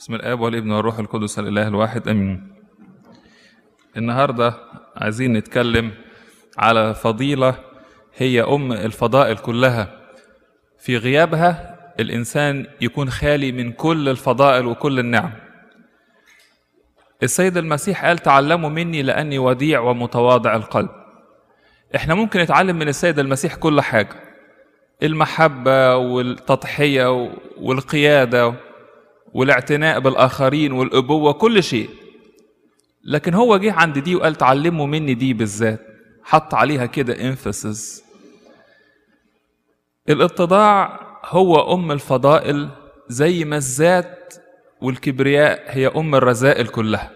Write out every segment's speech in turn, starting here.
بسم الاب والابن والروح القدس الاله الواحد امين النهارده عايزين نتكلم على فضيله هي ام الفضائل كلها في غيابها الانسان يكون خالي من كل الفضائل وكل النعم السيد المسيح قال تعلموا مني لاني وديع ومتواضع القلب احنا ممكن نتعلم من السيد المسيح كل حاجه المحبه والتضحيه والقياده والاعتناء بالاخرين والابوه كل شيء لكن هو جه عند دي وقال تعلموا مني دي بالذات حط عليها كده انفسس الاتضاع هو ام الفضائل زي ما الذات والكبرياء هي ام الرذائل كلها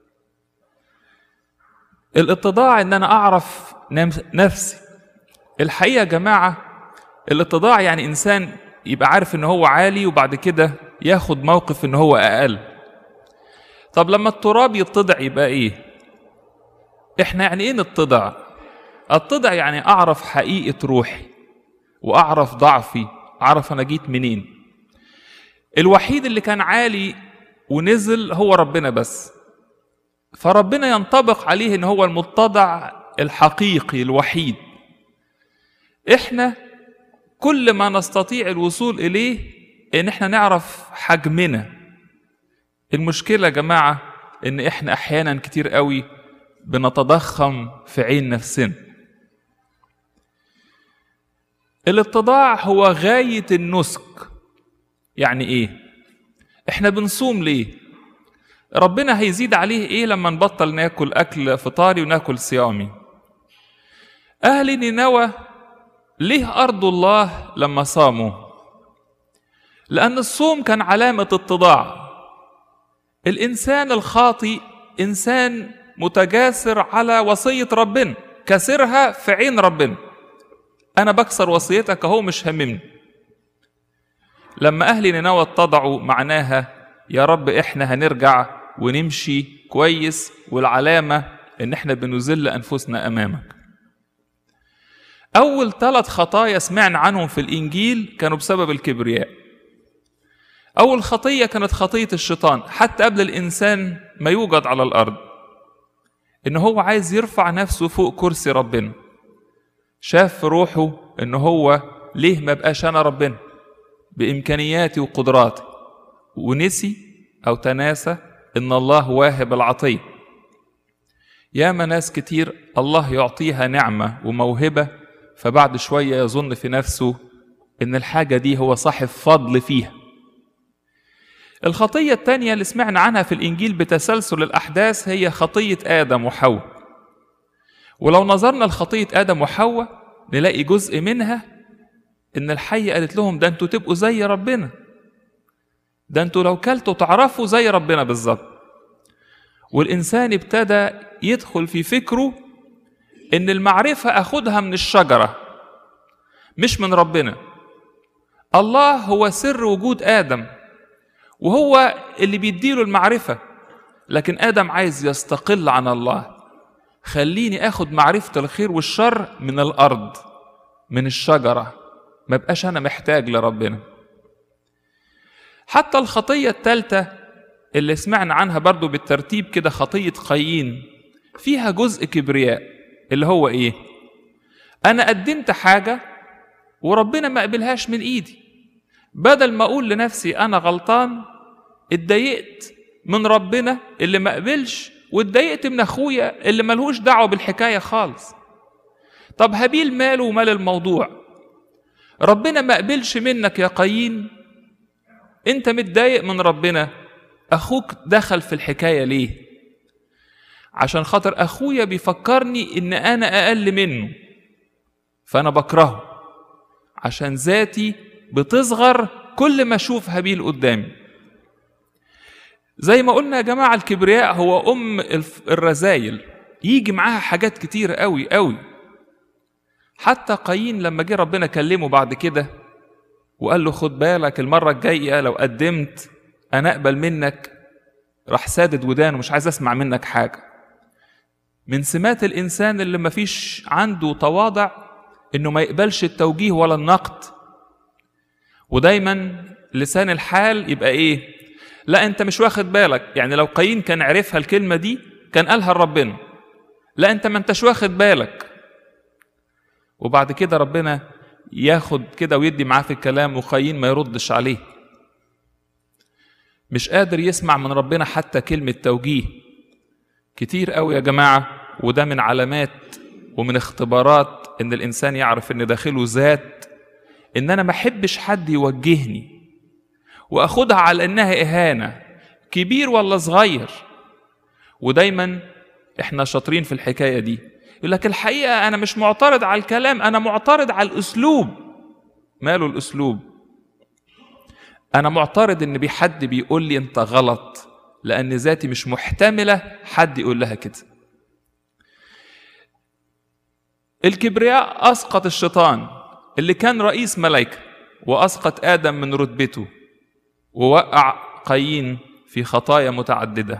الاتضاع ان انا اعرف نفسي الحقيقه يا جماعه الاتضاع يعني انسان يبقى عارف ان هو عالي وبعد كده ياخد موقف ان هو اقل طب لما التراب يتضع يبقى ايه احنا يعني ايه نتضع اتضع يعني اعرف حقيقه روحي واعرف ضعفي اعرف انا جيت منين الوحيد اللي كان عالي ونزل هو ربنا بس فربنا ينطبق عليه ان هو المتضع الحقيقي الوحيد احنا كل ما نستطيع الوصول اليه ان احنا نعرف حجمنا المشكله يا جماعه ان احنا احيانا كتير قوي بنتضخم في عين نفسنا الاتضاع هو غايه النسك يعني ايه احنا بنصوم ليه ربنا هيزيد عليه ايه لما نبطل ناكل اكل فطاري وناكل صيامي اهل نينوى ليه ارضوا الله لما صاموا لان الصوم كان علامه اتضاع الانسان الخاطي انسان متجاسر على وصيه ربنا كسرها في عين ربنا انا بكسر وصيتك اهو مش هممني لما اهل نينوى اتضعوا معناها يا رب احنا هنرجع ونمشي كويس والعلامه ان احنا بنذل انفسنا امامك اول ثلاث خطايا سمعنا عنهم في الانجيل كانوا بسبب الكبرياء اول خطيه كانت خطيه الشيطان حتى قبل الانسان ما يوجد على الارض ان هو عايز يرفع نفسه فوق كرسي ربنا شاف في روحه ان هو ليه ما بقاش انا ربنا بامكانياتي وقدراتي ونسي او تناسى ان الله واهب العطيه ياما ناس كتير الله يعطيها نعمه وموهبه فبعد شويه يظن في نفسه ان الحاجه دي هو صاحب فضل فيها الخطيه الثانيه اللي سمعنا عنها في الانجيل بتسلسل الاحداث هي خطيه ادم وحواء ولو نظرنا لخطيه ادم وحواء نلاقي جزء منها ان الحيه قالت لهم ده انتوا تبقوا زي ربنا ده انتوا لو كلتوا تعرفوا زي ربنا بالظبط والانسان ابتدى يدخل في فكره ان المعرفه اخدها من الشجره مش من ربنا الله هو سر وجود ادم وهو اللي بيديله المعرفه لكن ادم عايز يستقل عن الله خليني اخد معرفه الخير والشر من الارض من الشجره ما بقاش انا محتاج لربنا حتى الخطيه الثالثه اللي سمعنا عنها برضو بالترتيب كده خطيه قايين فيها جزء كبرياء اللي هو ايه انا قدمت حاجه وربنا ما قبلهاش من ايدي بدل ما اقول لنفسي انا غلطان اتضايقت من ربنا اللي ما قبلش واتضايقت من اخويا اللي ملهوش دعوه بالحكايه خالص طب هابيل ماله ومال الموضوع ربنا ما قبلش منك يا قايين انت متضايق من ربنا اخوك دخل في الحكايه ليه عشان خاطر اخويا بيفكرني ان انا اقل منه فانا بكرهه عشان ذاتي بتصغر كل ما اشوف هابيل قدامي زي ما قلنا يا جماعه الكبرياء هو ام الرذايل يجي معاها حاجات كتير قوي قوي حتى قايين لما جه ربنا كلمه بعد كده وقال له خد بالك المره الجايه لو قدمت انا اقبل منك راح سادد ودانه مش عايز اسمع منك حاجه من سمات الانسان اللي مفيش عنده تواضع انه ما يقبلش التوجيه ولا النقد ودايما لسان الحال يبقى ايه لا انت مش واخد بالك يعني لو قايين كان عرفها الكلمه دي كان قالها لربنا لا انت ما انتش واخد بالك وبعد كده ربنا ياخد كده ويدي معاه في الكلام وقايين ما يردش عليه مش قادر يسمع من ربنا حتى كلمة توجيه كتير قوي يا جماعة وده من علامات ومن اختبارات ان الانسان يعرف ان داخله ذات ان انا ما احبش حد يوجهني واخدها على انها اهانة كبير ولا صغير ودايما احنا شاطرين في الحكاية دي يقول لك الحقيقة انا مش معترض على الكلام انا معترض على الاسلوب ماله الاسلوب انا معترض ان بي حد بيقول لي انت غلط لان ذاتي مش محتمله حد يقول لها كده الكبرياء اسقط الشيطان اللي كان رئيس ملائكه واسقط ادم من رتبته ووقع قايين في خطايا متعدده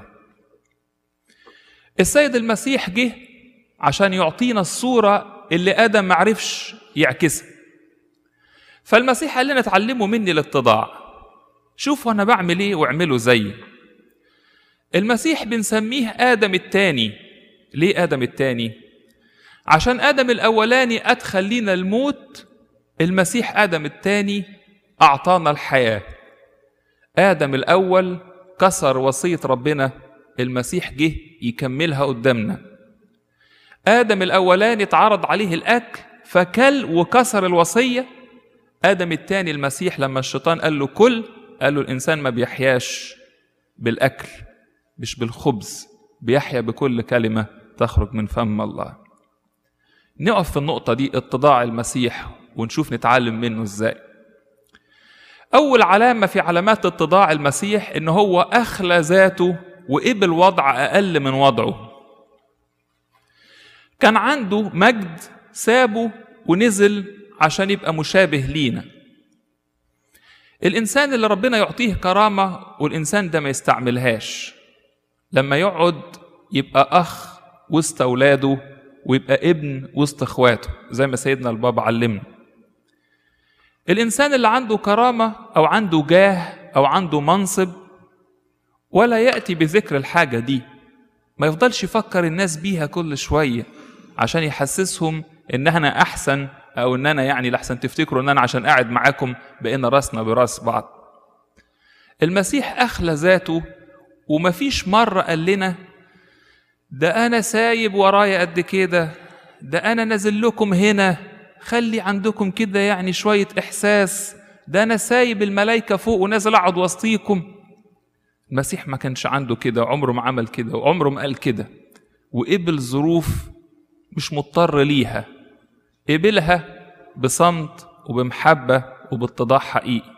السيد المسيح جه عشان يعطينا الصوره اللي ادم معرفش يعكسها فالمسيح قال لنا اتعلموا مني الاتضاع شوفوا انا بعمل ايه واعملوا زيي المسيح بنسميه ادم التاني ليه ادم التاني عشان ادم الاولاني ادخل لينا الموت المسيح ادم التاني اعطانا الحياه ادم الاول كسر وصيه ربنا المسيح جه يكملها قدامنا ادم الاولاني اتعرض عليه الاكل فكل وكسر الوصيه ادم التاني المسيح لما الشيطان قال له كل قال له الانسان ما بيحياش بالاكل مش بالخبز بيحيا بكل كلمه تخرج من فم الله نقف في النقطه دي اتضاع المسيح ونشوف نتعلم منه ازاي اول علامه في علامات اتضاع المسيح ان هو اخلى ذاته وقبل وضع اقل من وضعه كان عنده مجد سابه ونزل عشان يبقى مشابه لينا الانسان اللي ربنا يعطيه كرامه والانسان ده ما يستعملهاش لما يقعد يبقى اخ وسط اولاده ويبقى ابن وسط اخواته زي ما سيدنا البابا علمنا الانسان اللي عنده كرامه او عنده جاه او عنده منصب ولا ياتي بذكر الحاجه دي ما يفضلش يفكر الناس بيها كل شويه عشان يحسسهم ان انا احسن او ان انا يعني لحسن تفتكروا ان انا عشان قاعد معاكم بقينا راسنا براس بعض المسيح اخلى ذاته ومفيش مره قال لنا ده انا سايب ورايا قد كده ده انا نازل لكم هنا خلي عندكم كده يعني شويه احساس ده انا سايب الملائكه فوق ونازل اقعد وسطيكم المسيح ما كانش عنده كده عمره ما عمل كده وعمره ما قال كده وقبل ظروف مش مضطر ليها قبلها بصمت وبمحبة وباتضاع حقيقي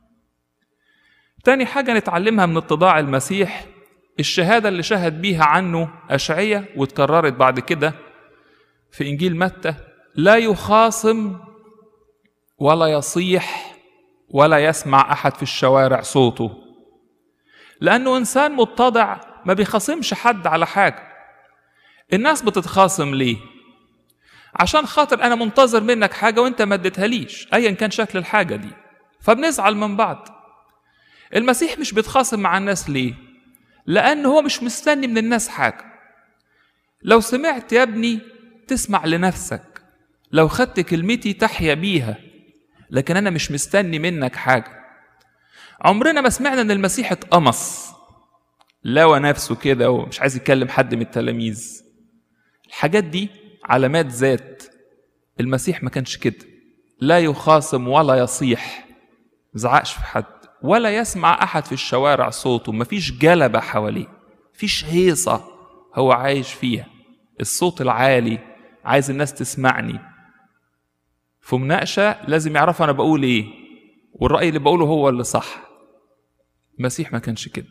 تاني حاجة نتعلمها من اتضاع المسيح الشهادة اللي شهد بيها عنه أشعية واتكررت بعد كده في إنجيل متى لا يخاصم ولا يصيح ولا يسمع أحد في الشوارع صوته لأنه إنسان متضع ما بيخاصمش حد على حاجة الناس بتتخاصم ليه عشان خاطر انا منتظر منك حاجه وانت ما اديتهاليش ايا كان شكل الحاجه دي فبنزعل من بعض المسيح مش بيتخاصم مع الناس ليه لان هو مش مستني من الناس حاجه لو سمعت يا ابني تسمع لنفسك لو خدت كلمتي تحيا بيها لكن انا مش مستني منك حاجه عمرنا ما سمعنا ان المسيح اتقمص لوى نفسه كده ومش عايز يكلم حد من التلاميذ الحاجات دي علامات ذات المسيح ما كانش كده لا يخاصم ولا يصيح زعقش في حد ولا يسمع احد في الشوارع صوته مفيش جلبه حواليه مفيش هيصه هو عايش فيها الصوت العالي عايز الناس تسمعني في مناقشه لازم يعرفوا انا بقول ايه والراي اللي بقوله هو اللي صح المسيح ما كانش كده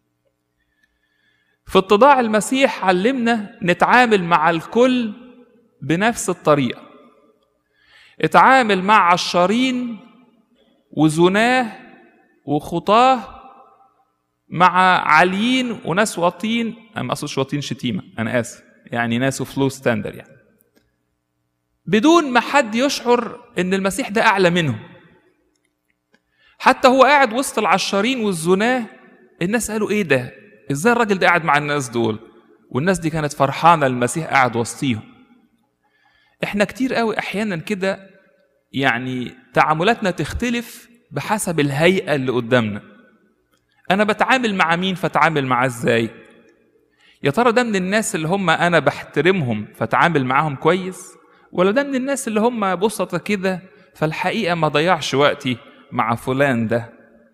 في اتضاع المسيح علمنا نتعامل مع الكل بنفس الطريقة اتعامل مع عشارين وزناه وخطاه مع عاليين وناس واطين انا ما اقصدش واطين شتيمه انا اسف يعني ناس فلو ستاندر يعني بدون ما حد يشعر ان المسيح ده اعلى منهم حتى هو قاعد وسط العشارين والزناه الناس قالوا ايه ده ازاي الراجل ده قاعد مع الناس دول والناس دي كانت فرحانه المسيح قاعد وسطيهم احنا كتير قوي احيانا كده يعني تعاملاتنا تختلف بحسب الهيئه اللي قدامنا انا بتعامل مع مين فتعامل معاه ازاي يا ترى ده من الناس اللي هم انا بحترمهم فتعامل معاهم كويس ولا ده من الناس اللي هم بسطة كده فالحقيقة ما ضيعش وقتي مع فلان ده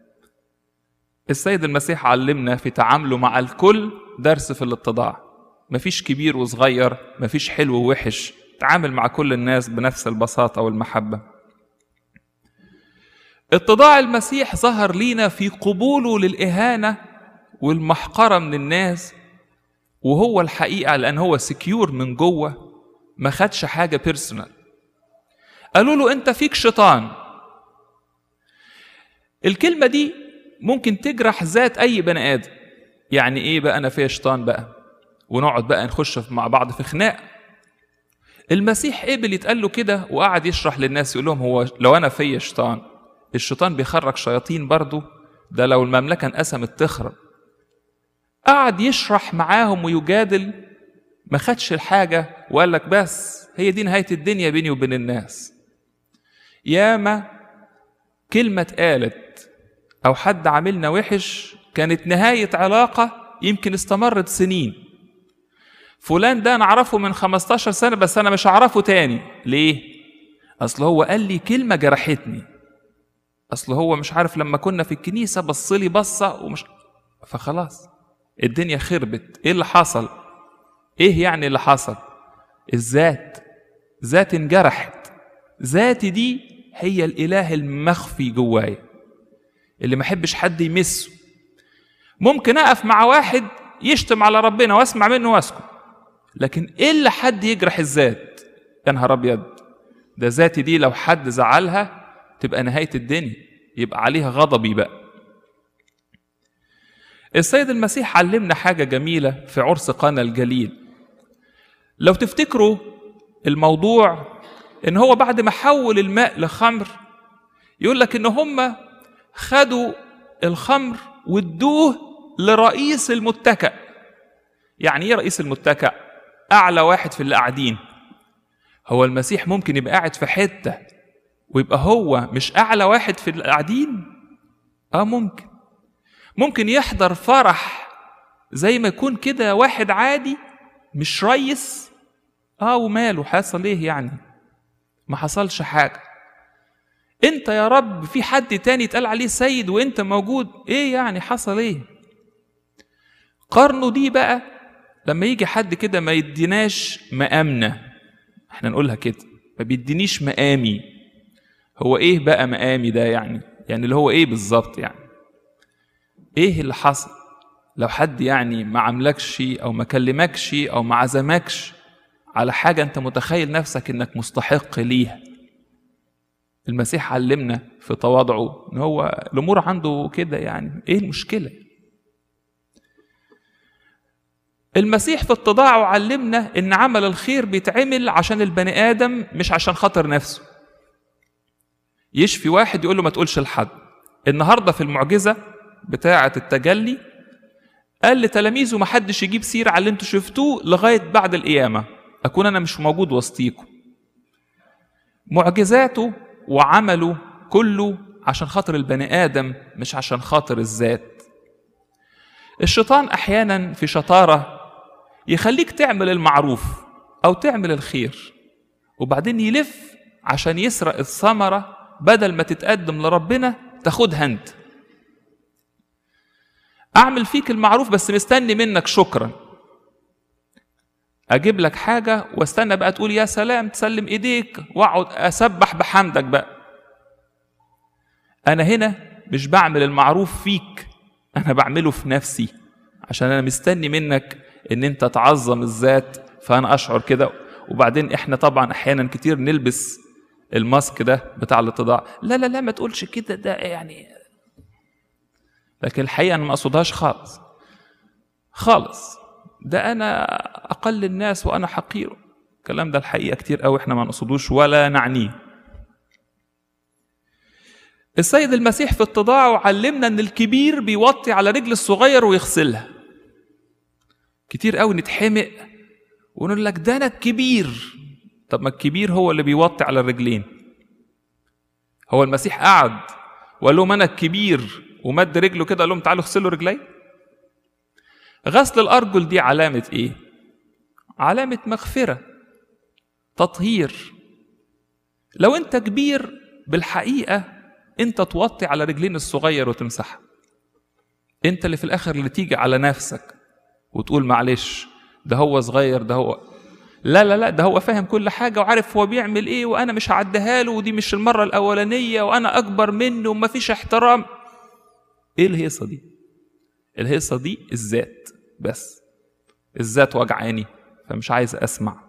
السيد المسيح علمنا في تعامله مع الكل درس في الاتضاع مفيش كبير وصغير مفيش حلو ووحش تعامل مع كل الناس بنفس البساطة والمحبة اتضاع المسيح ظهر لينا في قبوله للإهانة والمحقرة من الناس وهو الحقيقة لأن هو سكيور من جوه ما خدش حاجة بيرسونال قالوا له أنت فيك شيطان الكلمة دي ممكن تجرح ذات أي بني آدم يعني إيه بقى أنا فيا شيطان بقى ونقعد بقى نخش مع بعض في خناق المسيح قبل يتقال له كده وقعد يشرح للناس يقول لهم هو لو أنا فيا شيطان الشيطان بيخرج شياطين برضه ده لو المملكة انقسمت تخرب قعد يشرح معاهم ويجادل ما خدش الحاجة وقال لك بس هي دي نهاية الدنيا بيني وبين الناس ياما كلمة اتقالت أو حد عاملنا وحش كانت نهاية علاقة يمكن استمرت سنين فلان ده أنا أعرفه من 15 سنة بس أنا مش أعرفه تاني ليه؟ أصل هو قال لي كلمة جرحتني أصل هو مش عارف لما كنا في الكنيسة بص لي بصة ومش فخلاص الدنيا خربت ايه اللي حصل ايه يعني اللي حصل الذات ذات انجرحت ذاتي دي هي الاله المخفي جوايا اللي ما احبش حد يمسه ممكن اقف مع واحد يشتم على ربنا واسمع منه واسكت لكن ايه اللي حد يجرح الذات يا نهار ابيض ده ذاتي دي لو حد زعلها تبقى نهايه الدنيا يبقى عليها غضبي بقى السيد المسيح علمنا حاجة جميلة في عرس قانا الجليل لو تفتكروا الموضوع ان هو بعد ما حول الماء لخمر يقول لك ان هم خدوا الخمر وادوه لرئيس المتكأ يعني ايه رئيس المتكأ اعلى واحد في اللي قاعدين هو المسيح ممكن يبقى قاعد في حتة ويبقى هو مش اعلى واحد في اللي قاعدين اه ممكن ممكن يحضر فرح زي ما يكون كده واحد عادي مش ريس اه وماله حصل ايه يعني ما حصلش حاجه انت يا رب في حد تاني اتقال عليه سيد وانت موجود ايه يعني حصل ايه قرنه دي بقى لما يجي حد كده ما يديناش مقامنا احنا نقولها كده ما بيدينيش مقامي هو ايه بقى مقامي ده يعني يعني اللي هو ايه بالظبط يعني ايه اللي حصل لو حد يعني ما عملكش او ما كلمكش او ما عزمكش على حاجة انت متخيل نفسك انك مستحق ليها المسيح علمنا في تواضعه ان هو الامور عنده كده يعني ايه المشكلة المسيح في اتضاعه علمنا ان عمل الخير بيتعمل عشان البني ادم مش عشان خاطر نفسه يشفي واحد يقول له ما تقولش لحد النهارده في المعجزه بتاعة التجلي قال لتلاميذه ما حدش يجيب سيرة على اللي انتوا شفتوه لغاية بعد القيامة أكون أنا مش موجود وسطيكم معجزاته وعمله كله عشان خاطر البني آدم مش عشان خاطر الذات الشيطان أحيانا في شطارة يخليك تعمل المعروف أو تعمل الخير وبعدين يلف عشان يسرق الثمرة بدل ما تتقدم لربنا تاخدها انت اعمل فيك المعروف بس مستني منك شكرا اجيب لك حاجه واستنى بقى تقول يا سلام تسلم ايديك واقعد اسبح بحمدك بقى انا هنا مش بعمل المعروف فيك انا بعمله في نفسي عشان انا مستني منك ان انت تعظم الذات فانا اشعر كده وبعدين احنا طبعا احيانا كتير نلبس الماسك ده بتاع الاتضاع لا لا لا ما تقولش كده ده يعني لكن الحقيقه انا ما اقصدهاش خالص خالص ده انا اقل الناس وانا حقير الكلام ده الحقيقه كتير قوي احنا ما نقصدوش ولا نعنيه السيد المسيح في اتضاعه علمنا ان الكبير بيوطي على رجل الصغير ويغسلها كتير قوي نتحمق ونقول لك ده انا الكبير طب ما الكبير هو اللي بيوطي على الرجلين هو المسيح قعد وقال لهم انا الكبير ومد رجله كده قال لهم تعالوا اغسلوا رجلي غسل الارجل دي علامه ايه علامه مغفره تطهير لو انت كبير بالحقيقه انت توطي على رجلين الصغير وتمسحها انت اللي في الاخر اللي تيجي على نفسك وتقول معلش ده هو صغير ده هو لا لا لا ده هو فاهم كل حاجة وعارف هو بيعمل ايه وانا مش هعديها له ودي مش المرة الاولانية وانا اكبر منه ومفيش احترام ايه الهيصة دي الهيصة دي الذات بس الذات وجعاني فمش عايز اسمع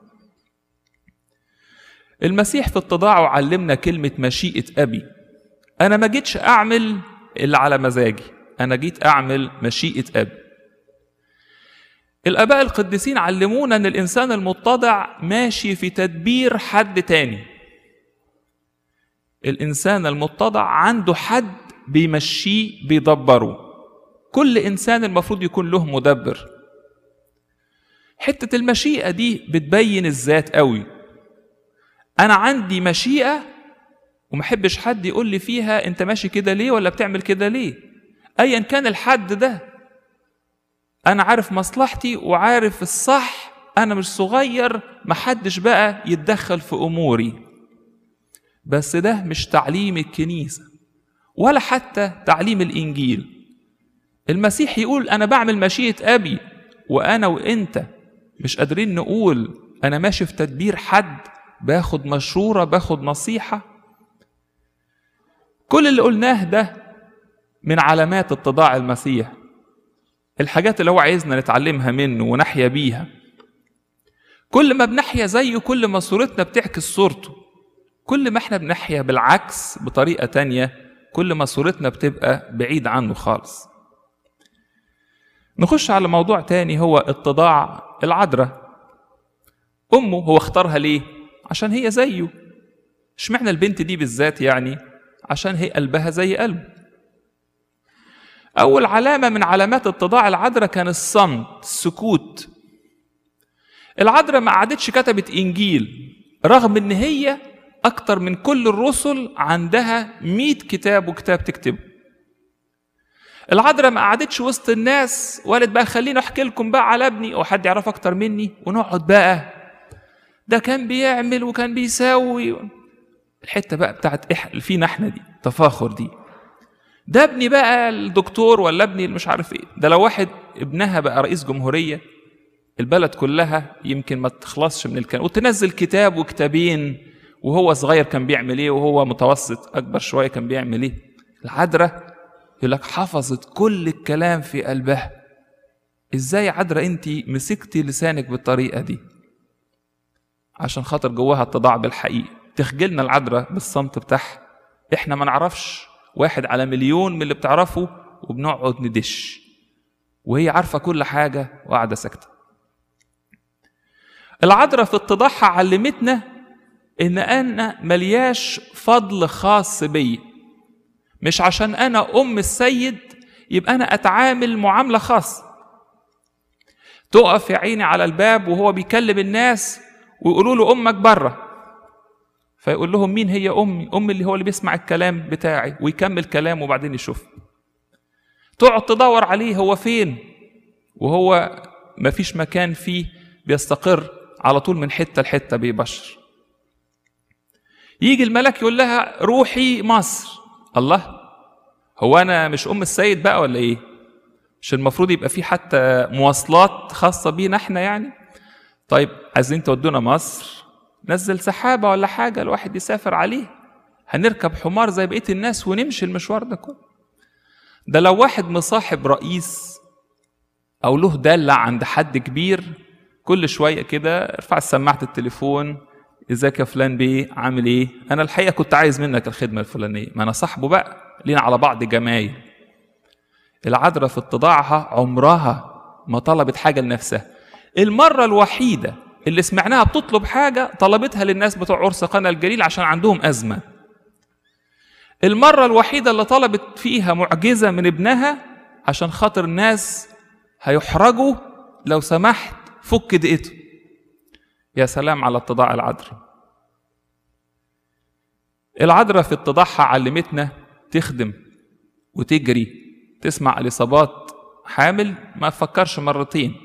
المسيح في اتضاعه علمنا كلمة مشيئة أبي أنا ما جيتش أعمل اللي على مزاجي أنا جيت أعمل مشيئة أبي الآباء القديسين علمونا أن الإنسان المتضع ماشي في تدبير حد تاني الإنسان المتضع عنده حد بيمشيه بيدبره كل إنسان المفروض يكون له مدبر حتة المشيئة دي بتبين الذات قوي أنا عندي مشيئة ومحبش حد يقول لي فيها أنت ماشي كده ليه ولا بتعمل كده ليه أيا كان الحد ده انا عارف مصلحتي وعارف الصح انا مش صغير محدش بقى يتدخل في اموري بس ده مش تعليم الكنيسه ولا حتى تعليم الانجيل المسيح يقول انا بعمل مشيئه ابي وانا وانت مش قادرين نقول انا ماشي في تدبير حد باخد مشوره باخد نصيحه كل اللي قلناه ده من علامات اتضاع المسيح الحاجات اللي هو عايزنا نتعلمها منه ونحيا بيها كل ما بنحيا زيه كل ما صورتنا بتعكس صورته كل ما احنا بنحيا بالعكس بطريقة تانية كل ما صورتنا بتبقى بعيد عنه خالص نخش على موضوع تاني هو اتضاع العذراء أمه هو اختارها ليه؟ عشان هي زيه اشمعنى البنت دي بالذات يعني؟ عشان هي قلبها زي قلبه أول علامة من علامات اتضاع العذراء كان الصمت السكوت العذراء ما قعدتش كتبت إنجيل رغم إن هي أكتر من كل الرسل عندها مئة كتاب وكتاب تكتبه العذراء ما قعدتش وسط الناس وقالت بقى خليني احكي لكم بقى على ابني او حد يعرف اكتر مني ونقعد بقى ده كان بيعمل وكان بيساوي الحته بقى بتاعت إح... فينا احنا دي تفاخر دي ده ابني بقى الدكتور ولا ابني مش عارف ايه ده لو واحد ابنها بقى رئيس جمهوريه البلد كلها يمكن ما تخلصش من الكلام وتنزل كتاب وكتابين وهو صغير كان بيعمل ايه وهو متوسط اكبر شويه كان بيعمل ايه العذراء يقول لك حفظت كل الكلام في قلبها ازاي عذراء انت مسكتي لسانك بالطريقه دي عشان خاطر جواها اتضاع بالحقيقه تخجلنا العذراء بالصمت بتاعها احنا ما نعرفش واحد على مليون من اللي بتعرفه وبنقعد ندش وهي عارفه كل حاجه وقاعده ساكته العذراء في اتضاعها علمتنا ان انا ملياش فضل خاص بيا مش عشان انا ام السيد يبقى انا اتعامل معامله خاصه تقف يا عيني على الباب وهو بيكلم الناس ويقولوا له امك بره فيقول لهم مين هي امي امي اللي هو اللي بيسمع الكلام بتاعي ويكمل كلامه وبعدين يشوف تقعد تدور عليه هو فين وهو مفيش مكان فيه بيستقر على طول من حته لحته بيبشر يجي الملك يقول لها روحي مصر الله هو انا مش ام السيد بقى ولا ايه مش المفروض يبقى في حتى مواصلات خاصه بينا احنا يعني طيب عايزين تودونا مصر نزل سحابه ولا حاجه الواحد يسافر عليه هنركب حمار زي بقيه الناس ونمشي المشوار ده كله ده لو واحد مصاحب رئيس او له دلة عند حد كبير كل شويه كده ارفع سماعه التليفون ازيك يا فلان بيه عامل ايه انا الحقيقه كنت عايز منك الخدمه الفلانيه ما انا صاحبه بقى لينا على بعض جمايل العذراء في اتضاعها عمرها ما طلبت حاجه لنفسها المره الوحيده اللي سمعناها بتطلب حاجه طلبتها للناس بتوع عرس قنا الجليل عشان عندهم ازمه المرة الوحيدة اللي طلبت فيها معجزة من ابنها عشان خاطر الناس هيحرجوا لو سمحت فك دقيته يا سلام على اتضاع العذراء العذراء في اتضاعها علمتنا تخدم وتجري تسمع الإصابات حامل ما تفكرش مرتين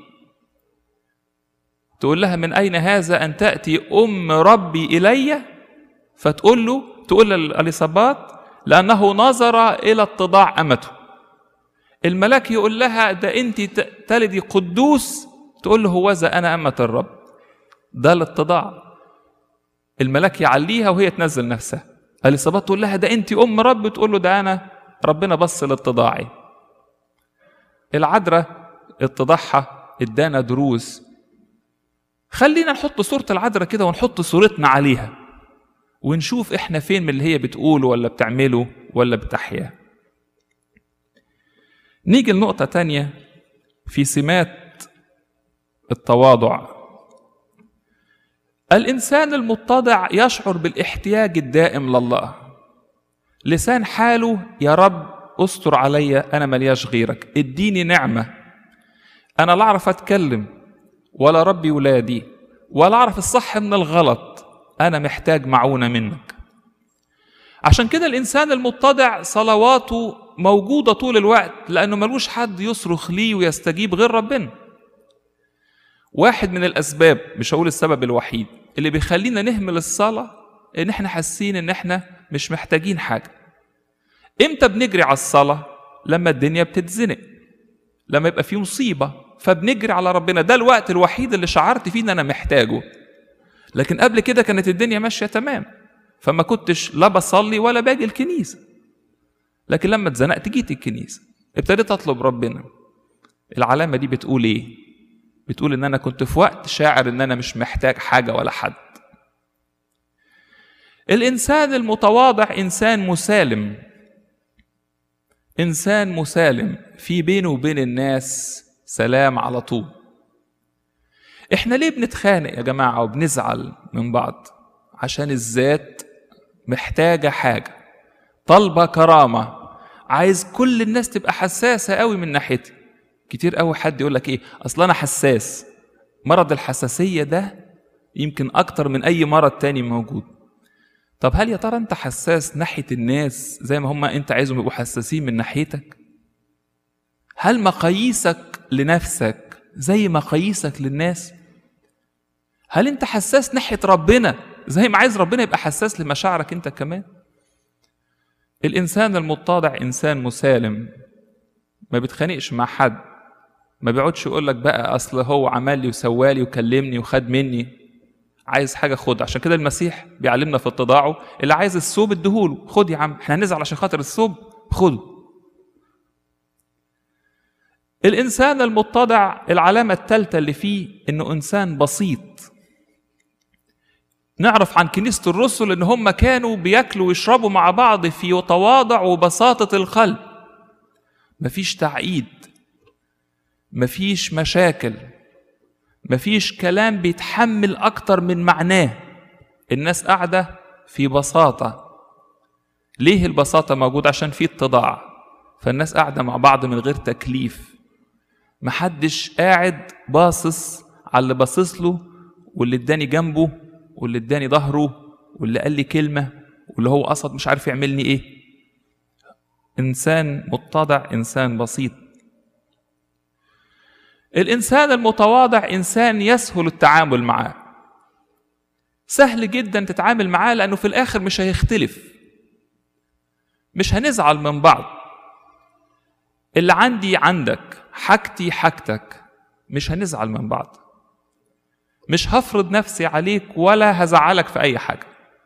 تقول لها من أين هذا أن تأتي أم ربي إلي فتقول له تقول الإصابات لأنه نظر إلى اتضاع أمته الملاك يقول لها ده أنت تلدي قدوس تقول له هوذا أنا أمة الرب ده الاتضاع الملاك يعليها وهي تنزل نفسها الإصابات تقول لها ده أنت أم رب تقول له ده أنا ربنا بص لاتضاعي العذراء اتضاعها ادانا دروس خلينا نحط صورة العذراء كده ونحط صورتنا عليها ونشوف احنا فين من اللي هي بتقوله ولا بتعمله ولا بتحياه نيجي لنقطة تانية في سمات التواضع الإنسان المتضع يشعر بالاحتياج الدائم لله لسان حاله يا رب استر عليا أنا ملياش غيرك اديني نعمة أنا لا أعرف أتكلم ولا ربي ولادي ولا أعرف الصح من الغلط أنا محتاج معونة منك عشان كده الإنسان المتضع صلواته موجودة طول الوقت لأنه ملوش حد يصرخ ليه ويستجيب غير ربنا واحد من الأسباب مش هقول السبب الوحيد اللي بيخلينا نهمل الصلاة إن إحنا حاسين إن إحنا مش محتاجين حاجة إمتى بنجري على الصلاة؟ لما الدنيا بتتزنق لما يبقى في مصيبة فبنجري على ربنا ده الوقت الوحيد اللي شعرت فيه إن أنا محتاجه لكن قبل كده كانت الدنيا ماشية تمام فما كنتش لا بصلي ولا باجي الكنيسة لكن لما اتزنقت جيت الكنيسة ابتديت أطلب ربنا العلامة دي بتقول إيه؟ بتقول إن أنا كنت في وقت شاعر إن أنا مش محتاج حاجة ولا حد الإنسان المتواضع إنسان مسالم إنسان مسالم في بينه وبين الناس سلام على طول إحنا ليه بنتخانق يا جماعة وبنزعل من بعض عشان الذات محتاجة حاجة طالبة كرامة عايز كل الناس تبقى حساسة قوي من ناحيتي كتير قوي حد يقول لك ايه اصل انا حساس مرض الحساسية ده يمكن اكتر من اي مرض تاني موجود طب هل يا ترى انت حساس ناحية الناس زي ما هم انت عايزهم يبقوا حساسين من ناحيتك هل مقاييسك لنفسك زي مقاييسك للناس هل انت حساس ناحية ربنا زي ما عايز ربنا يبقى حساس لمشاعرك انت كمان الانسان المتضع انسان مسالم ما بيتخانقش مع حد ما بيقعدش يقول لك بقى اصل هو عمل لي وسوالي وكلمني وخد مني عايز حاجه خد عشان كده المسيح بيعلمنا في اتضاعه اللي عايز الثوب اديهوله خد يا عم احنا هنزعل عشان خاطر الثوب خده الانسان المتضع العلامه الثالثه اللي فيه انه انسان بسيط نعرف عن كنيسه الرسل ان هم كانوا بياكلوا ويشربوا مع بعض في تواضع وبساطه القلب مفيش تعقيد مفيش مشاكل مفيش كلام بيتحمل أكتر من معناه الناس قاعدة في بساطة ليه البساطة موجودة عشان في اتضاع فالناس قاعدة مع بعض من غير تكليف محدش قاعد باصص على اللي باصص له واللي اداني جنبه واللي اداني ظهره واللي قال لي كلمة واللي هو قصد مش عارف يعملني ايه انسان متضع انسان بسيط الانسان المتواضع انسان يسهل التعامل معاه سهل جدا تتعامل معاه لانه في الاخر مش هيختلف مش هنزعل من بعض اللي عندي عندك حاجتي حاجتك مش هنزعل من بعض مش هفرض نفسي عليك ولا هزعلك في اي حاجه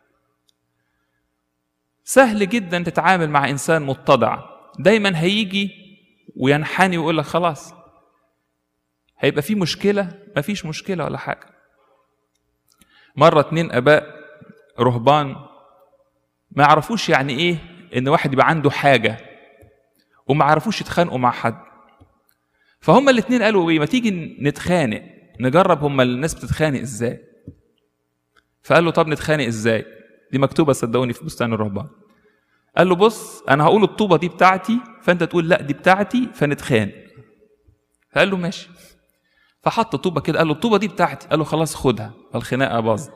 سهل جدا تتعامل مع انسان متضع دايما هيجي وينحني ويقول لك خلاص هيبقى في مشكله مفيش مشكله ولا حاجه مره اتنين اباء رهبان ما يعرفوش يعني ايه ان واحد يبقى عنده حاجه وما عرفوش يتخانقوا مع حد فهم الاتنين قالوا ايه ما تيجي نتخانق نجرب هما الناس بتتخانق ازاي فقال له طب نتخانق ازاي دي مكتوبه صدقوني في بستان الرهبان قال له بص انا هقول الطوبه دي بتاعتي فانت تقول لا دي بتاعتي فنتخانق فقال له ماشي فحط طوبه كده قال له الطوبه دي بتاعتي قال له خلاص خدها الخناقه باظت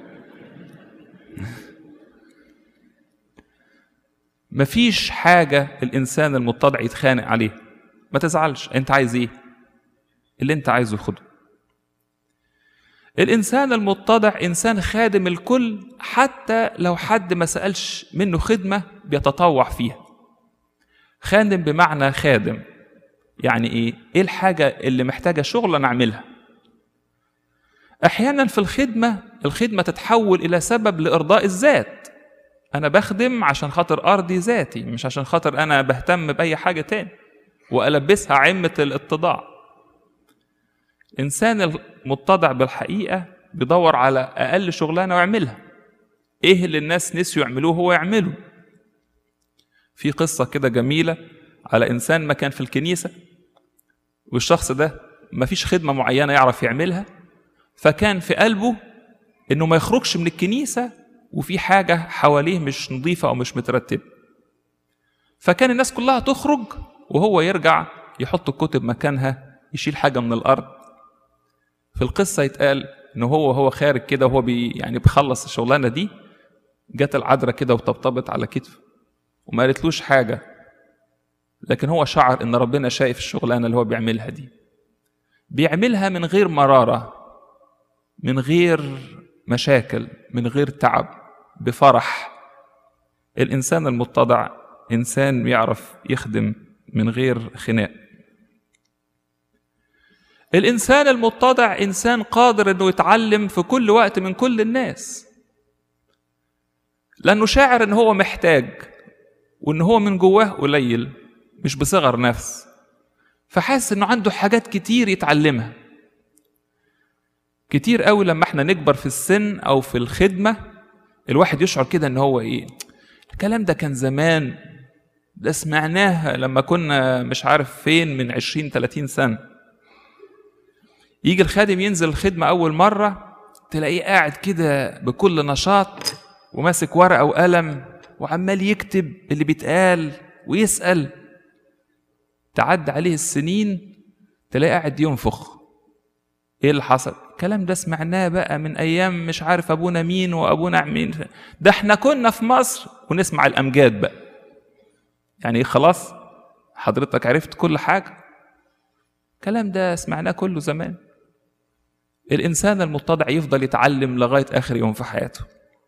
مفيش حاجه الانسان المتضع يتخانق عليها ما تزعلش انت عايز ايه اللي انت عايزه خده الانسان المتضع انسان خادم الكل حتى لو حد ما سالش منه خدمه بيتطوع فيها خادم بمعنى خادم يعني ايه ايه الحاجه اللي محتاجه شغل انا اعملها احيانا في الخدمه الخدمه تتحول الى سبب لارضاء الذات انا بخدم عشان خاطر ارضي ذاتي مش عشان خاطر انا بهتم باي حاجه تاني والبسها عمه الاتضاع الانسان المتضع بالحقيقه بيدور على اقل شغلانه ويعملها ايه اللي الناس نسيوا يعملوه هو يعمله في قصه كده جميله على انسان ما كان في الكنيسه والشخص ده ما فيش خدمه معينه يعرف يعملها فكان في قلبه انه ما يخرجش من الكنيسه وفي حاجه حواليه مش نظيفه او مش مترتبه فكان الناس كلها تخرج وهو يرجع يحط الكتب مكانها يشيل حاجه من الارض في القصه يتقال ان هو هو خارج كده وهو بي يعني بيخلص الشغلانه دي جت العذراء كده وطبطبت على كتفه وما قالتلوش حاجه لكن هو شعر ان ربنا شايف الشغلانه اللي هو بيعملها دي بيعملها من غير مراره من غير مشاكل من غير تعب بفرح الانسان المتضع انسان يعرف يخدم من غير خناق الانسان المتضع انسان قادر انه يتعلم في كل وقت من كل الناس لانه شاعر ان هو محتاج وان هو من جواه قليل مش بصغر نفس فحاسس انه عنده حاجات كتير يتعلمها كتير قوي لما احنا نكبر في السن او في الخدمه الواحد يشعر كده ان هو ايه الكلام ده كان زمان ده سمعناه لما كنا مش عارف فين من عشرين تلاتين سنة يجي الخادم ينزل الخدمة أول مرة تلاقيه قاعد كده بكل نشاط وماسك ورقة وقلم وعمال يكتب اللي بيتقال ويسأل تعدى عليه السنين تلاقيه قاعد ينفخ ايه اللي حصل الكلام ده سمعناه بقى من ايام مش عارف ابونا مين وابونا مين ده احنا كنا في مصر ونسمع الامجاد بقى يعني خلاص حضرتك عرفت كل حاجه الكلام ده سمعناه كله زمان الانسان المتضع يفضل يتعلم لغايه اخر يوم في حياته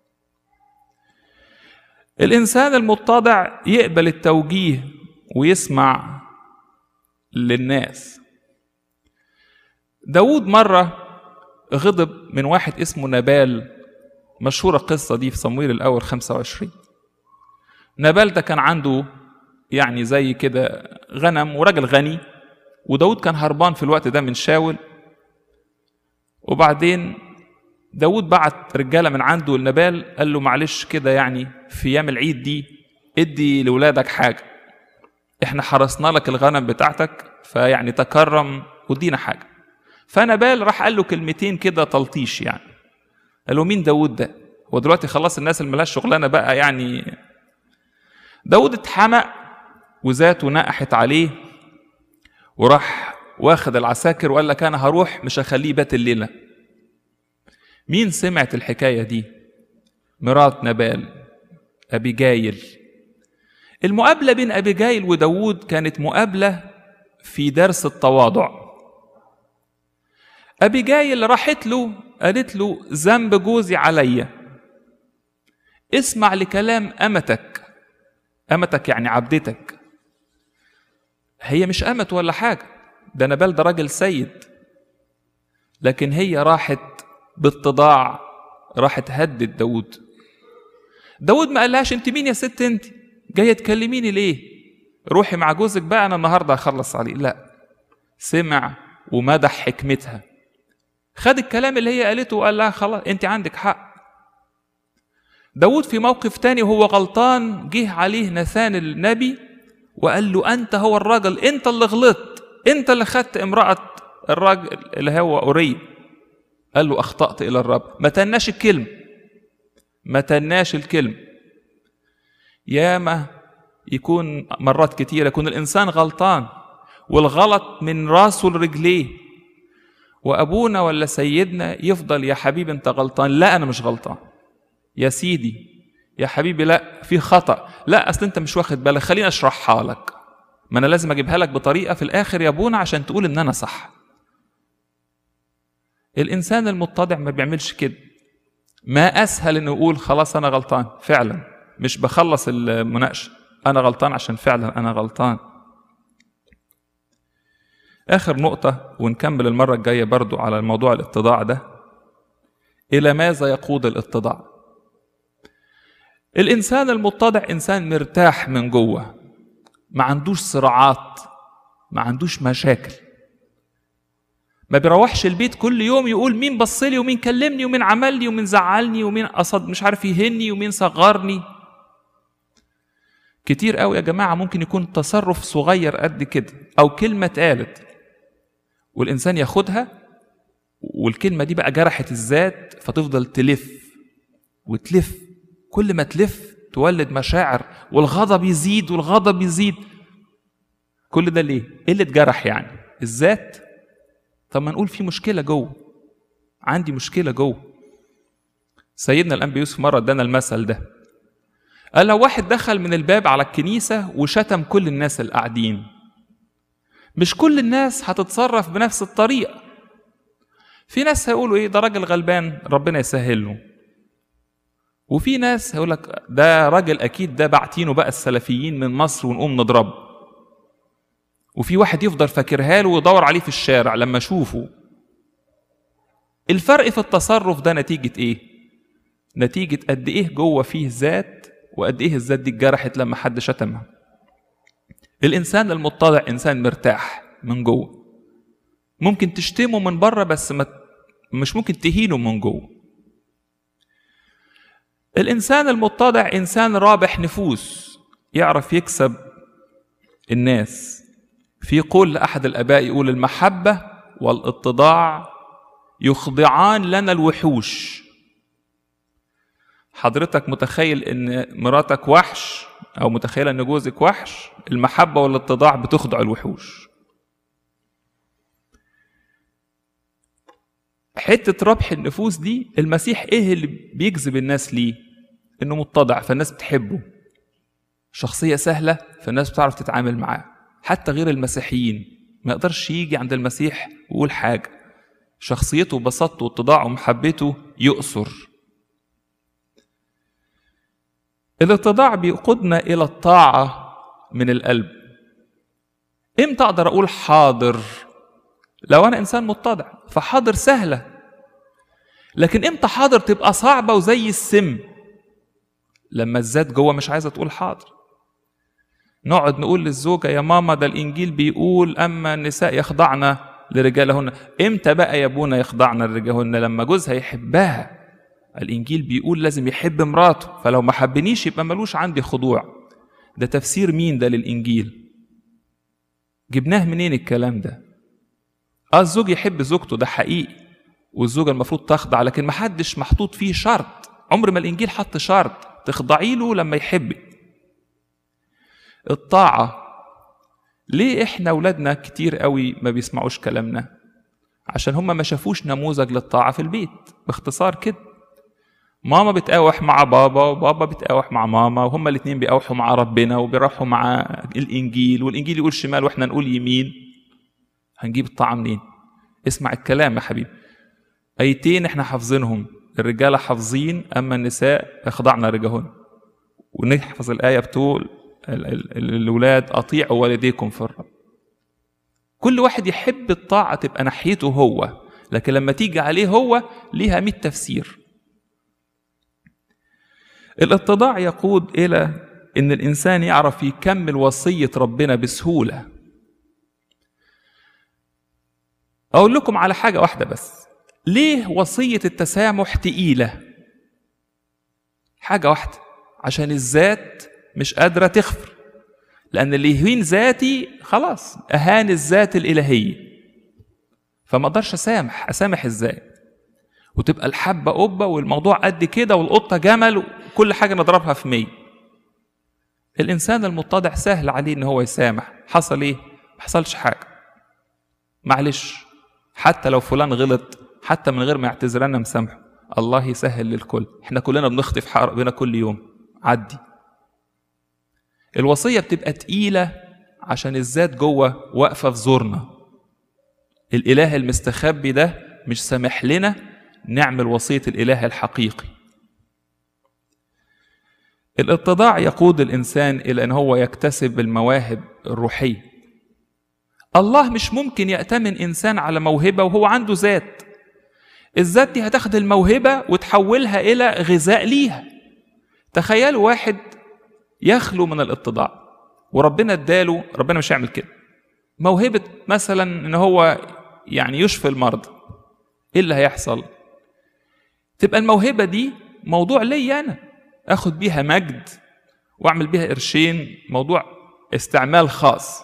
الانسان المتضع يقبل التوجيه ويسمع للناس داود مرة غضب من واحد اسمه نبال مشهورة القصة دي في صمويل الأول 25 نبال ده كان عنده يعني زي كده غنم وراجل غني وداود كان هربان في الوقت ده من شاول وبعدين داود بعت رجالة من عنده لنبال قال له معلش كده يعني في أيام العيد دي ادي لولادك حاجة احنا حرسنا لك الغنم بتاعتك فيعني تكرم ودينا حاجة فنبال راح قال له كلمتين كده تلطيش يعني قال له مين داود ده هو دلوقتي خلاص الناس اللي ملهاش شغلانه بقى يعني داود اتحمق وذاته نقحت عليه وراح واخد العساكر وقال لك انا هروح مش هخليه بات الليله مين سمعت الحكايه دي مرات نبال ابيجايل المقابله بين ابيجايل وداود كانت مقابله في درس التواضع أبيجايل راحت له قالت له ذنب جوزي عليا اسمع لكلام أمتك أمتك يعني عبدتك هي مش أمت ولا حاجة ده نبال ده راجل سيد لكن هي راحت باتضاع راحت هدد داود داود ما قالهاش انت مين يا ست انت جايه تكلميني ليه روحي مع جوزك بقى انا النهارده هخلص عليه لا سمع ومدح حكمتها خد الكلام اللي هي قالته وقال لها خلاص انت عندك حق داود في موقف تاني وهو غلطان جه عليه نثان النبي وقال له انت هو الراجل انت اللي غلطت انت اللي خدت امرأة الراجل اللي هو أوري قال له أخطأت إلى الرب ما تناش الكلمة ما تناش الكلمة ياما يكون مرات كتيرة يكون الإنسان غلطان والغلط من راسه لرجليه وأبونا ولا سيدنا يفضل يا حبيبي أنت غلطان لا أنا مش غلطان يا سيدي يا حبيبي لا في خطأ لا أصل أنت مش واخد بالك خليني أشرحها لك ما أنا لازم أجيبها لك بطريقة في الآخر يا أبونا عشان تقول إن أنا صح الإنسان المتضع ما بيعملش كده ما أسهل إنه يقول خلاص أنا غلطان فعلا مش بخلص المناقشة أنا غلطان عشان فعلا أنا غلطان آخر نقطة ونكمل المرة الجاية برضو على الموضوع الاتضاع ده إلى ماذا يقود الاتضاع الإنسان المتضع إنسان مرتاح من جوه ما عندوش صراعات ما عندوش مشاكل ما بيروحش البيت كل يوم يقول مين بصلي ومين كلمني ومين عملني ومين زعلني ومين قصد مش عارف يهني ومين صغرني كتير قوي يا جماعة ممكن يكون تصرف صغير قد كده أو كلمة اتقالت والإنسان ياخدها والكلمة دي بقى جرحت الذات فتفضل تلف وتلف كل ما تلف تولد مشاعر والغضب يزيد والغضب يزيد كل ده ليه؟ ايه اللي اتجرح يعني؟ الذات؟ طب ما نقول في مشكلة جوه عندي مشكلة جوه سيدنا الأنبي يوسف مرة ادانا المثل ده قال لو واحد دخل من الباب على الكنيسة وشتم كل الناس اللي قاعدين مش كل الناس هتتصرف بنفس الطريقة في ناس هيقولوا ايه ده راجل غلبان ربنا يسهل له وفي ناس هيقول لك ده راجل اكيد ده بعتينه بقى السلفيين من مصر ونقوم نضربه وفي واحد يفضل فاكرها له ويدور عليه في الشارع لما اشوفه الفرق في التصرف ده نتيجة ايه نتيجة قد ايه جوه فيه ذات وقد ايه الذات دي اتجرحت لما حد شتمها الانسان المتضع انسان مرتاح من جوه ممكن تشتمه من بره بس ما مش ممكن تهينه من جوه الانسان المتضع انسان رابح نفوس يعرف يكسب الناس في قول لاحد الاباء يقول المحبه والاتضاع يخضعان لنا الوحوش حضرتك متخيل ان مراتك وحش او متخيله ان جوزك وحش المحبه والاتضاع بتخضع الوحوش حته ربح النفوس دي المسيح ايه اللي بيجذب الناس ليه انه متضع فالناس بتحبه شخصيه سهله فالناس بتعرف تتعامل معاه حتى غير المسيحيين ما يقدرش يجي عند المسيح ويقول حاجه شخصيته وبساطته واتضاعه ومحبته يؤثر الاتضاع بيقودنا الى الطاعه من القلب امتى اقدر اقول حاضر لو انا انسان متضع فحاضر سهله لكن امتى حاضر تبقى صعبه وزي السم لما الذات جوه مش عايزه تقول حاضر نقعد نقول للزوجه يا ماما ده الانجيل بيقول اما النساء يخضعن لرجالهن امتى بقى يا ابونا يخضعن لرجالهن لما جوزها يحبها الانجيل بيقول لازم يحب مراته فلو ما حبنيش يبقى ملوش عندي خضوع ده تفسير مين ده للانجيل جبناه منين الكلام ده اه الزوج يحب زوجته ده حقيقي والزوجة المفروض تخضع لكن محدش محطوط فيه شرط عمر ما الانجيل حط شرط تخضعي له لما يحبك الطاعة ليه احنا ولادنا كتير قوي ما بيسمعوش كلامنا عشان هم ما شافوش نموذج للطاعة في البيت باختصار كده ماما بتقاوح مع بابا وبابا بتقاوح مع ماما وهما الاتنين بيقاوحوا مع ربنا وبيروحوا مع الانجيل والانجيل يقول شمال واحنا نقول يمين هنجيب الطاعة منين اسمع الكلام يا حبيبي ايتين احنا حافظينهم الرجاله حافظين اما النساء اخضعنا رجهن ونحفظ الايه بتقول الاولاد اطيعوا والديكم في الرب كل واحد يحب الطاعه تبقى ناحيته هو لكن لما تيجي عليه هو ليها مئة تفسير الاتضاع يقود الى ان الانسان يعرف يكمل وصيه ربنا بسهوله اقول لكم على حاجه واحده بس ليه وصيه التسامح تقيله حاجه واحده عشان الذات مش قادره تغفر لان اللي يهين ذاتي خلاص اهان الذات الالهيه فما اقدرش اسامح اسامح ازاي وتبقى الحبه قبه والموضوع قد كده والقطه جمل وكل حاجه نضربها في مية الانسان المتضع سهل عليه ان هو يسامح حصل ايه ما حصلش حاجه معلش حتى لو فلان غلط حتى من غير ما يعتذر انا مسامحه الله يسهل للكل احنا كلنا بنخطي في حق ربنا كل يوم عدي الوصيه بتبقى تقيله عشان الذات جوه واقفه في زورنا الاله المستخبي ده مش سامح لنا نعمل وصيه الاله الحقيقي الاتضاع يقود الانسان الى ان هو يكتسب المواهب الروحيه الله مش ممكن يأتمن انسان على موهبه وهو عنده ذات الذات دي هتاخد الموهبه وتحولها الى غذاء ليها تخيلوا واحد يخلو من الاتضاع وربنا اداله ربنا مش هيعمل كده موهبه مثلا ان هو يعني يشفي المرضى ايه اللي هيحصل تبقى الموهبه دي موضوع ليا انا اخد بيها مجد واعمل بيها قرشين موضوع استعمال خاص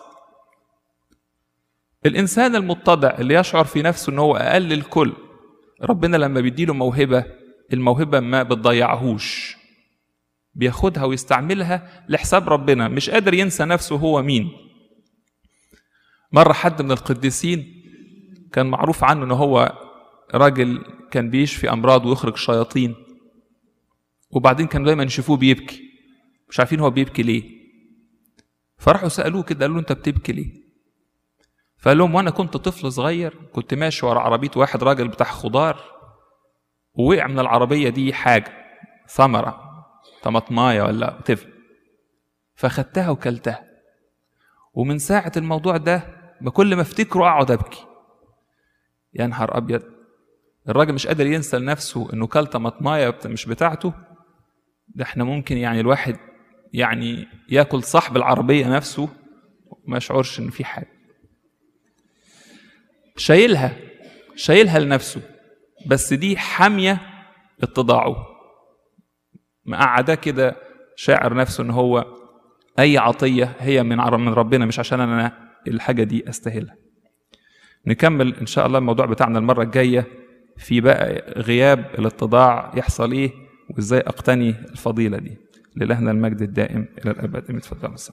الانسان المتضع اللي يشعر في نفسه ان هو اقل الكل ربنا لما بيديله موهبه الموهبه ما بتضيعهوش بياخدها ويستعملها لحساب ربنا مش قادر ينسى نفسه هو مين مره حد من القديسين كان معروف عنه ان هو راجل كان بيشفي امراض ويخرج شياطين وبعدين كانوا دايما يشوفوه بيبكي مش عارفين هو بيبكي ليه فراحوا سالوه كده قالوا له انت بتبكي ليه فقال لهم وانا كنت طفل صغير كنت ماشي ورا عربيه واحد راجل بتاع خضار ووقع من العربيه دي حاجه ثمره طماطمايه ولا طفل فخدتها وكلتها ومن ساعه الموضوع ده ما كل ما افتكره اقعد ابكي يا نهار ابيض الراجل مش قادر ينسى لنفسه انه كل طماطمايه مش بتاعته ده احنا ممكن يعني الواحد يعني ياكل صاحب العربيه نفسه ما يشعرش ان في حاجه شايلها شايلها لنفسه بس دي حاميه اتضاعه مقعده كده شاعر نفسه ان هو اي عطيه هي من من ربنا مش عشان انا الحاجه دي استاهلها نكمل ان شاء الله الموضوع بتاعنا المره الجايه في بقى غياب الاتضاع يحصل ايه وازاي اقتني الفضيله دي للهنا المجد الدائم الى الابد اتفضل